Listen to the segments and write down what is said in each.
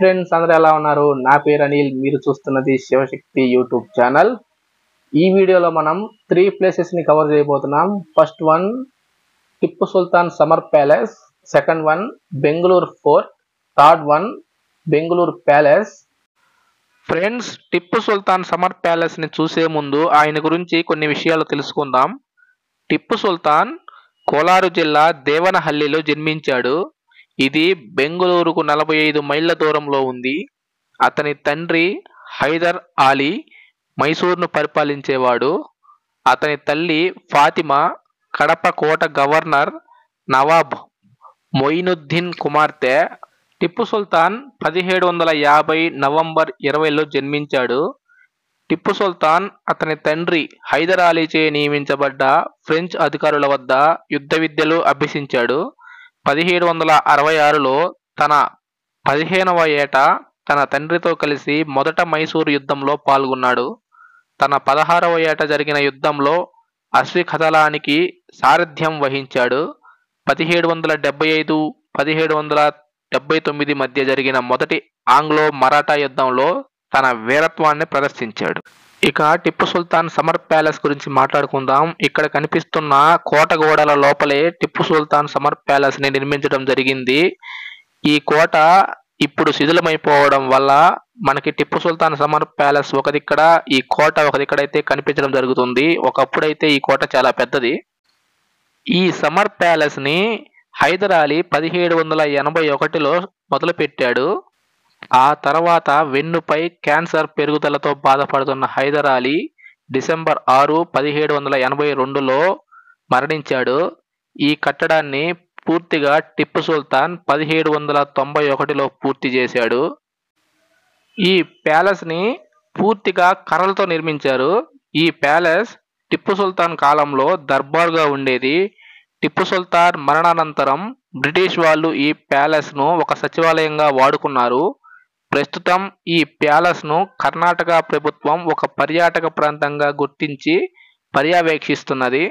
friends అందరూ ఎలా ఉన్నారు నా పేరు అనిల్ మీరు చూస్తున్నది శివశక్తి యూట్యూబ్ ఛానల్ ఈ వీడియోలో మనం త్రీ ప్లేసెస్ ని కవర్ చేయబోతున్నాం first one Tipu Sultan summer palace second one Bengaluru fort third one Bengaluru palace friends Tipu Sultan summer palace ని చూసే ముందు ఆయన గురించి కొన్ని విషయాలు తెలుసుకుందాం టిప్పు సుల్తాన్ కోలారు జిల్లా దేవనహల్లిలో జన్మించాడు ఇది బెంగళూరుకు నలభై ఐదు మైళ్ళ దూరంలో ఉంది అతని తండ్రి హైదర్ ఆలీ మైసూర్ను పరిపాలించేవాడు అతని తల్లి ఫాతిమా కడప కోట గవర్నర్ నవాబ్ మొయినుద్దీన్ కుమార్తె టిప్పు సుల్తాన్ పదిహేడు వందల యాభై నవంబర్ ఇరవైలో జన్మించాడు టిప్పు సుల్తాన్ అతని తండ్రి హైదర్ అలీచే నియమించబడ్డ ఫ్రెంచ్ అధికారుల వద్ద యుద్ధ విద్యలు అభ్యసించాడు పదిహేడు వందల అరవై ఆరులో తన పదిహేనవ ఏట తన తండ్రితో కలిసి మొదట మైసూరు యుద్ధంలో పాల్గొన్నాడు తన పదహారవ ఏట జరిగిన యుద్ధంలో అశ్వికథలానికి సారథ్యం వహించాడు పదిహేడు వందల డెబ్బై ఐదు పదిహేడు వందల డెబ్బై తొమ్మిది మధ్య జరిగిన మొదటి ఆంగ్లో మరాఠా యుద్ధంలో తన వీరత్వాన్ని ప్రదర్శించాడు ఇక టిప్పు సుల్తాన్ సమర్ ప్యాలెస్ గురించి మాట్లాడుకుందాం ఇక్కడ కనిపిస్తున్న కోట గోడల లోపలే టిప్పు సుల్తాన్ సమర్ ప్యాలెస్ ని నిర్మించడం జరిగింది ఈ కోట ఇప్పుడు శిథిలమైపోవడం వల్ల మనకి టిప్పు సుల్తాన్ సమర్ ప్యాలెస్ ఒక దిక్కడ ఈ కోట ఒక దిక్కడైతే కనిపించడం జరుగుతుంది ఒకప్పుడైతే ఈ కోట చాలా పెద్దది ఈ సమర్ ప్యాలెస్ ని హైదర్ అలీ పదిహేడు వందల ఎనభై ఒకటిలో మొదలుపెట్టాడు ఆ తర్వాత వెన్నుపై క్యాన్సర్ పెరుగుదలతో బాధపడుతున్న హైదర్ అలీ డిసెంబర్ ఆరు పదిహేడు వందల ఎనభై రెండులో మరణించాడు ఈ కట్టడాన్ని పూర్తిగా టిప్పు సుల్తాన్ పదిహేడు వందల తొంభై ఒకటిలో పూర్తి చేశాడు ఈ ప్యాలెస్ ని పూర్తిగా కర్రలతో నిర్మించారు ఈ ప్యాలెస్ టిప్పు సుల్తాన్ కాలంలో దర్బార్గా ఉండేది టిప్పు సుల్తాన్ మరణానంతరం బ్రిటిష్ వాళ్ళు ఈ ప్యాలెస్ ను ఒక సచివాలయంగా వాడుకున్నారు ప్రస్తుతం ఈ ప్యాలెస్ ను కర్ణాటక ప్రభుత్వం ఒక పర్యాటక ప్రాంతంగా గుర్తించి పర్యవేక్షిస్తున్నది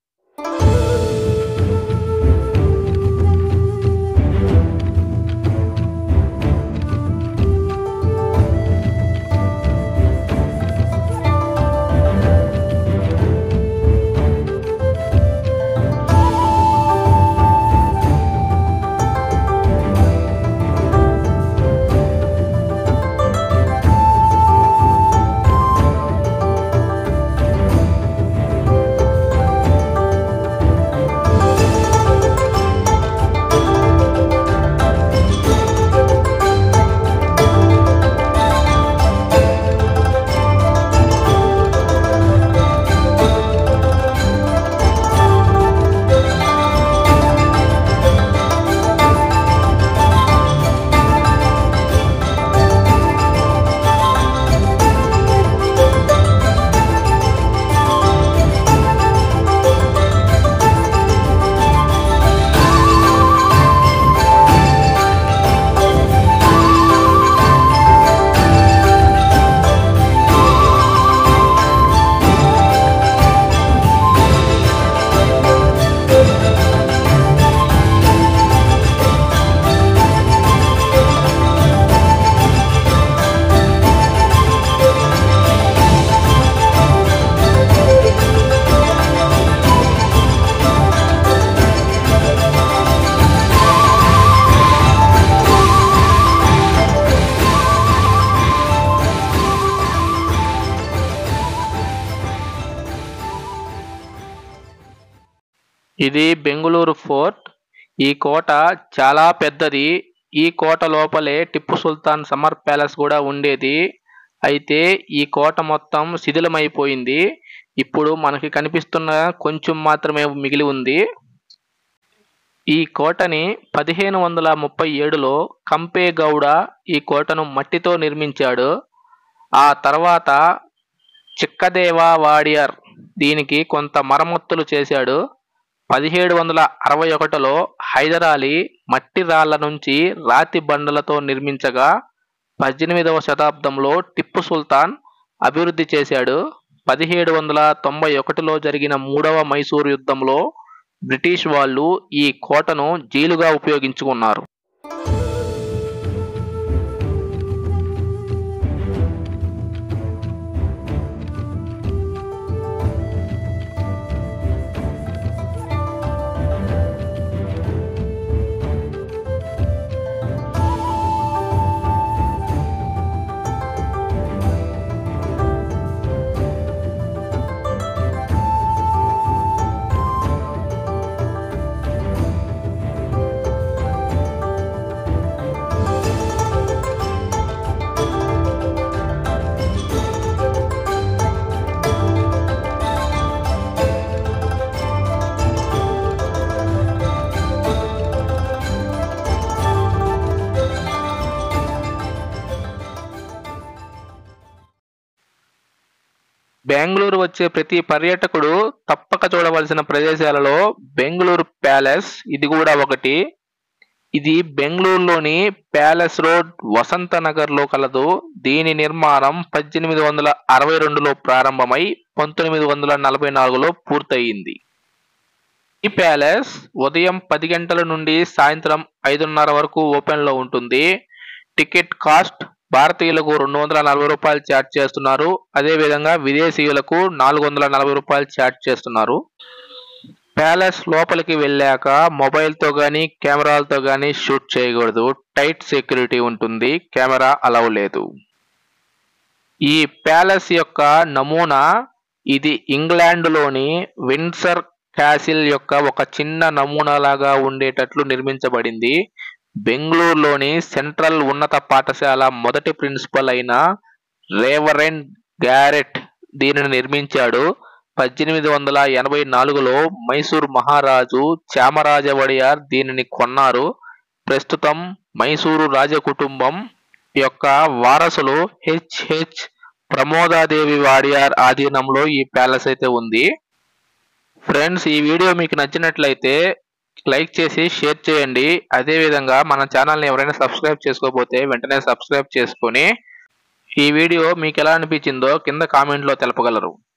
ఇది బెంగుళూరు ఫోర్ట్ ఈ కోట చాలా పెద్దది ఈ కోట లోపలే టిప్పు సుల్తాన్ సమర్ ప్యాలెస్ కూడా ఉండేది అయితే ఈ కోట మొత్తం శిథిలమైపోయింది ఇప్పుడు మనకి కనిపిస్తున్న కొంచెం మాత్రమే మిగిలి ఉంది ఈ కోటని పదిహేను వందల ముప్పై ఏడులో కంపే గౌడ ఈ కోటను మట్టితో నిర్మించాడు ఆ తర్వాత చిక్కదేవా వాడియర్ దీనికి కొంత మరమ్మతులు చేశాడు పదిహేడు వందల అరవై ఒకటిలో హైదర్ అలీ మట్టి రాళ్ల నుంచి రాతి బండలతో నిర్మించగా పద్దెనిమిదవ శతాబ్దంలో టిప్పు సుల్తాన్ అభివృద్ధి చేశాడు పదిహేడు వందల తొంభై ఒకటిలో జరిగిన మూడవ మైసూరు యుద్ధంలో బ్రిటిష్ వాళ్ళు ఈ కోటను జైలుగా ఉపయోగించుకున్నారు బెంగళూరు వచ్చే ప్రతి పర్యాటకుడు తప్పక చూడవలసిన ప్రదేశాలలో బెంగళూరు ప్యాలెస్ ఇది కూడా ఒకటి ఇది బెంగళూరులోని ప్యాలెస్ రోడ్ వసంత నగర్ లో కలదు దీని నిర్మాణం పద్దెనిమిది వందల అరవై రెండులో ప్రారంభమై పంతొమ్మిది వందల నలభై నాలుగులో పూర్తయింది ఈ ప్యాలెస్ ఉదయం పది గంటల నుండి సాయంత్రం ఐదున్నర వరకు ఓపెన్ లో ఉంటుంది టికెట్ కాస్ట్ భారతీయులకు రెండు వందల నలభై రూపాయలు ఛార్జ్ చేస్తున్నారు అదే విధంగా విదేశీయులకు నాలుగు వందల నలభై రూపాయలు ఛార్జ్ చేస్తున్నారు ప్యాలెస్ లోపలికి వెళ్ళాక మొబైల్తో కానీ కెమెరాలతో కానీ షూట్ చేయకూడదు టైట్ సెక్యూరిటీ ఉంటుంది కెమెరా అలవ్ లేదు ఈ ప్యాలెస్ యొక్క నమూనా ఇది ఇంగ్లాండ్లోని విన్సర్ క్యాసిల్ యొక్క ఒక చిన్న నమూనాలాగా ఉండేటట్లు నిర్మించబడింది బెంగళూరులోని సెంట్రల్ ఉన్నత పాఠశాల మొదటి ప్రిన్సిపల్ అయిన రేవరెండ్ గ్యారెట్ దీనిని నిర్మించాడు పద్దెనిమిది వందల ఎనభై నాలుగులో మైసూర్ మహారాజు చామరాజ వడియార్ దీనిని కొన్నారు ప్రస్తుతం మైసూరు రాజకుటుంబం యొక్క వారసులు హెచ్హెచ్ ప్రమోదాదేవి వాడియార్ ఆధీనంలో ఈ ప్యాలెస్ అయితే ఉంది ఫ్రెండ్స్ ఈ వీడియో మీకు నచ్చినట్లయితే లైక్ చేసి షేర్ చేయండి అదే విధంగా మన ఛానల్ని ఎవరైనా సబ్స్క్రైబ్ చేసుకోకపోతే వెంటనే సబ్స్క్రైబ్ చేసుకొని ఈ వీడియో మీకు ఎలా అనిపించిందో కింద కామెంట్లో తెలపగలరు